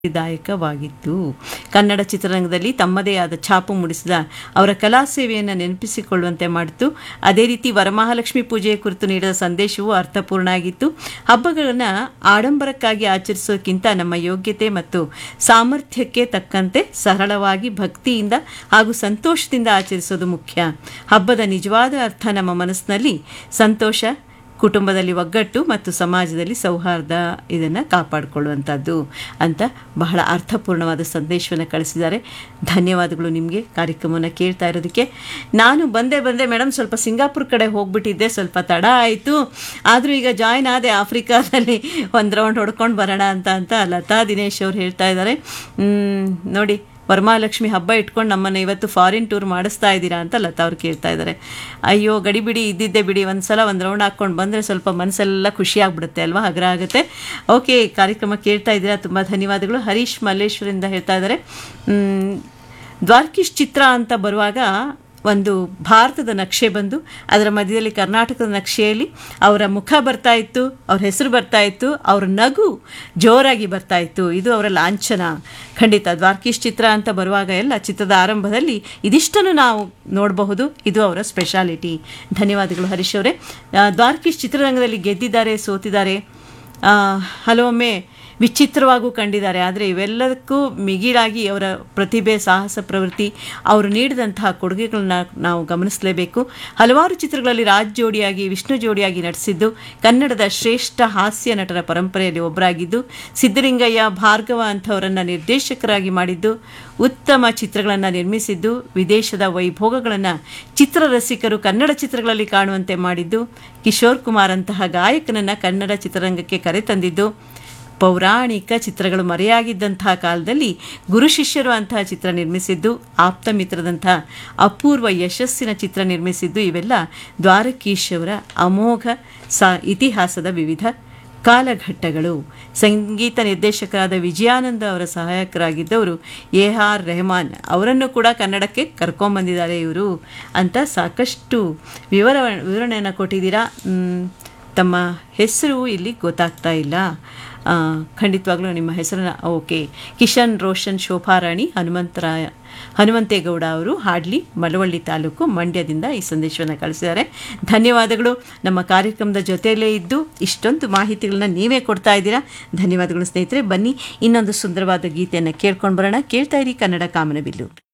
ದಾಯಕವಾಗಿತ್ತು ಕನ್ನಡ ಚಿತ್ರರಂಗದಲ್ಲಿ ತಮ್ಮದೇ ಆದ ಛಾಪು ಮೂಡಿಸಿದ ಅವರ ಕಲಾ ಸೇವೆಯನ್ನು ನೆನಪಿಸಿಕೊಳ್ಳುವಂತೆ ಮಾಡಿತು ಅದೇ ರೀತಿ ವರಮಹಾಲಕ್ಷ್ಮಿ ಪೂಜೆಯ ಕುರಿತು ನೀಡಿದ ಸಂದೇಶವು ಅರ್ಥಪೂರ್ಣ ಆಗಿತ್ತು ಹಬ್ಬಗಳನ್ನು ಆಡಂಬರಕ್ಕಾಗಿ ಆಚರಿಸೋಕ್ಕಿಂತ ನಮ್ಮ ಯೋಗ್ಯತೆ ಮತ್ತು ಸಾಮರ್ಥ್ಯಕ್ಕೆ ತಕ್ಕಂತೆ ಸರಳವಾಗಿ ಭಕ್ತಿಯಿಂದ ಹಾಗೂ ಸಂತೋಷದಿಂದ ಆಚರಿಸೋದು ಮುಖ್ಯ ಹಬ್ಬದ ನಿಜವಾದ ಅರ್ಥ ನಮ್ಮ ಮನಸ್ಸಿನಲ್ಲಿ ಸಂತೋಷ ಕುಟುಂಬದಲ್ಲಿ ಒಗ್ಗಟ್ಟು ಮತ್ತು ಸಮಾಜದಲ್ಲಿ ಸೌಹಾರ್ದ ಇದನ್ನು ಕಾಪಾಡಿಕೊಳ್ಳುವಂಥದ್ದು ಅಂತ ಬಹಳ ಅರ್ಥಪೂರ್ಣವಾದ ಸಂದೇಶವನ್ನು ಕಳಿಸಿದ್ದಾರೆ ಧನ್ಯವಾದಗಳು ನಿಮಗೆ ಕಾರ್ಯಕ್ರಮವನ್ನು ಕೇಳ್ತಾ ಇರೋದಕ್ಕೆ ನಾನು ಬಂದೆ ಬಂದೆ ಮೇಡಮ್ ಸ್ವಲ್ಪ ಸಿಂಗಾಪುರ್ ಕಡೆ ಹೋಗ್ಬಿಟ್ಟಿದ್ದೆ ಸ್ವಲ್ಪ ತಡ ಆಯಿತು ಆದರೂ ಈಗ ಜಾಯ್ನ್ ಆದೆ ಆಫ್ರಿಕಾದಲ್ಲಿ ಒಂದು ರೌಂಡ್ ಹೊಡ್ಕೊಂಡು ಬರೋಣ ಅಂತ ಅಂತ ಲತಾ ದಿನೇಶ್ ಅವ್ರು ಹೇಳ್ತಾ ಇದ್ದಾರೆ ಮ್, ನೋಡಿ ವರಮಹಾಲಕ್ಷ್ಮಿ ಹಬ್ಬ ಇಟ್ಕೊಂಡು ನಮ್ಮನ್ನು ಇವತ್ತು ಫಾರಿನ್ ಟೂರ್ ಮಾಡಿಸ್ತಾ ಇದ್ದೀರಾ ಅಂತ ಲತಾ ಅವ್ರು ಕೇಳ್ತಾ ಇದ್ದಾರೆ ಅಯ್ಯೋ ಗಡಿ ಬಿಡಿ ಇದ್ದಿದ್ದೆ ಬಿಡಿ ಒಂದು ಸಲ ಒಂದು ರೌಂಡ್ ಹಾಕ್ಕೊಂಡು ಬಂದರೆ ಸ್ವಲ್ಪ ಮನಸ್ಸೆಲ್ಲ ಖುಷಿ ಆಗ್ಬಿಡುತ್ತೆ ಅಲ್ವಾ ಹಗರ ಆಗುತ್ತೆ ಓಕೆ ಕಾರ್ಯಕ್ರಮ ಕೇಳ್ತಾ ಇದ್ದೀರಾ ತುಂಬ ಧನ್ಯವಾದಗಳು ಹರೀಶ್ ಮಲ್ಲೇಶ್ವರಿಂದ ಹೇಳ್ತಾ ಇದ್ದಾರೆ ಮ್, ದ್ವಾರಕೀಶ್ ಚಿತ್ರ ಅಂತ ಬರುವಾಗ ಒಂದು ಭಾರತದ ನಕ್ಷೆ ಬಂದು ಅದರ ಮಧ್ಯದಲ್ಲಿ ಕರ್ನಾಟಕದ ನಕ್ಷೆಯಲ್ಲಿ ಅವರ ಮುಖ ಬರ್ತಾ ಇತ್ತು ಅವ್ರ ಹೆಸರು ಬರ್ತಾ ಇತ್ತು ಅವ್ರ ನಗು ಜೋರಾಗಿ ಬರ್ತಾ ಇತ್ತು ಇದು ಅವರ ಲಾಂಛನ ಖಂಡಿತ ದ್ವಾರಕೀಶ್ ಚಿತ್ರ ಅಂತ ಬರುವಾಗ ಎಲ್ಲ ಚಿತ್ರದ ಆರಂಭದಲ್ಲಿ ಇದಿಷ್ಟನ್ನು ನಾವು ನೋಡಬಹುದು ಇದು ಅವರ ಸ್ಪೆಷಾಲಿಟಿ ಧನ್ಯವಾದಗಳು ಹರೀಶ್ ಅವರೇ ಆ, ದ್ವಾರಕೀಶ್ ಚಿತ್ರರಂಗದಲ್ಲಿ ಗೆದ್ದಿದ್ದಾರೆ ಸೋತಿದ್ದಾರೆ ಆ, ಹಲವೊಮ್ಮೆ ವಿಚಿತ್ರವಾಗೂ ಕಂಡಿದ್ದಾರೆ ಆದರೆ ಇವೆಲ್ಲದಕ್ಕೂ ಮಿಗಿಲಾಗಿ ಅವರ ಪ್ರತಿಭೆ ಸಾಹಸ ಪ್ರವೃತ್ತಿ ಅವರು ನೀಡಿದಂತಹ ಕೊಡುಗೆಗಳನ್ನ ನಾವು ಗಮನಿಸಲೇಬೇಕು ಹಲವಾರು ಚಿತ್ರಗಳಲ್ಲಿ ರಾಜ್ ಜೋಡಿಯಾಗಿ ವಿಷ್ಣು ಜೋಡಿಯಾಗಿ ನಟಿಸಿದ್ದು ಕನ್ನಡದ ಶ್ರೇಷ್ಠ ಹಾಸ್ಯ ನಟರ ಪರಂಪರೆಯಲ್ಲಿ ಒಬ್ಬರಾಗಿದ್ದು ಸಿದ್ದಲಿಂಗಯ್ಯ ಭಾರ್ಗವ ಅಂಥವರನ್ನು ನಿರ್ದೇಶಕರಾಗಿ ಮಾಡಿದ್ದು ಉತ್ತಮ ಚಿತ್ರಗಳನ್ನು ನಿರ್ಮಿಸಿದ್ದು ವಿದೇಶದ ವೈಭೋಗಗಳನ್ನು ಚಿತ್ರರಸಿಕರು ಕನ್ನಡ ಚಿತ್ರಗಳಲ್ಲಿ ಕಾಣುವಂತೆ ಮಾಡಿದ್ದು ಕಿಶೋರ್ ಕುಮಾರ್ ಅಂತಹ ಗಾಯಕನನ್ನು ಕನ್ನಡ ಚಿತ್ರರಂಗಕ್ಕೆ ಕರೆತಂದಿದ್ದು ಪೌರಾಣಿಕ ಚಿತ್ರಗಳು ಮರೆಯಾಗಿದ್ದಂತಹ ಕಾಲದಲ್ಲಿ ಗುರು ಶಿಷ್ಯರು ಅಂತಹ ಚಿತ್ರ ನಿರ್ಮಿಸಿದ್ದು ಆಪ್ತ ಮಿತ್ರದಂತಹ ಅಪೂರ್ವ ಯಶಸ್ಸಿನ ಚಿತ್ರ ನಿರ್ಮಿಸಿದ್ದು ಇವೆಲ್ಲ ದ್ವಾರಕೀಶ್ ಅವರ ಅಮೋಘ ಸಾ ಇತಿಹಾಸದ ವಿವಿಧ ಕಾಲಘಟ್ಟಗಳು ಸಂಗೀತ ನಿರ್ದೇಶಕರಾದ ವಿಜಯಾನಂದ ಅವರ ಸಹಾಯಕರಾಗಿದ್ದವರು ಎ ಆರ್ ರೆಹಮಾನ್ ಅವರನ್ನು ಕೂಡ ಕನ್ನಡಕ್ಕೆ ಕರ್ಕೊಂಬಂದಿದ್ದಾರೆ ಇವರು ಅಂತ ಸಾಕಷ್ಟು ವಿವರ ವಿವರಣೆಯನ್ನು ಕೊಟ್ಟಿದ್ದೀರಾ ಮ್, ತಮ್ಮ ಹೆಸರು ಇಲ್ಲಿ ಗೊತ್ತಾಗ್ತಾ ಇಲ್ಲ ಆ, ಖಂಡಿತವಾಗ್ಲೂ ನಿಮ್ಮ ಹೆಸರನ್ನ ಓಕೆ ಕಿಶನ್ ರೋಷನ್ ಶೋಭಾರಾಣಿ ಹನುಮಂತರಾಯ ಹನುಮಂತೇಗೌಡ ಅವರು ಹಾಡ್ಲಿ ಮಳವಳ್ಳಿ ತಾಲೂಕು ಮಂಡ್ಯದಿಂದ ಈ ಸಂದೇಶವನ್ನು ಕಳಿಸಿದ್ದಾರೆ ಧನ್ಯವಾದಗಳು ನಮ್ಮ ಕಾರ್ಯಕ್ರಮದ ಜೊತೆಯಲ್ಲೇ ಇದ್ದು ಇಷ್ಟೊಂದು ಮಾಹಿತಿಗಳನ್ನ ನೀವೇ ಕೊಡ್ತಾ ಇದ್ದೀರಾ ಧನ್ಯವಾದಗಳು ಸ್ನೇಹಿತರೆ ಬನ್ನಿ ಇನ್ನೊಂದು ಸುಂದರವಾದ ಗೀತೆಯನ್ನು ಕೇಳ್ಕೊಂಡು ಬರೋಣ ಕೇಳ್ತಾ ಇರಿ ಕನ್ನಡ ಕಾಮನಬಿಲ್ಲು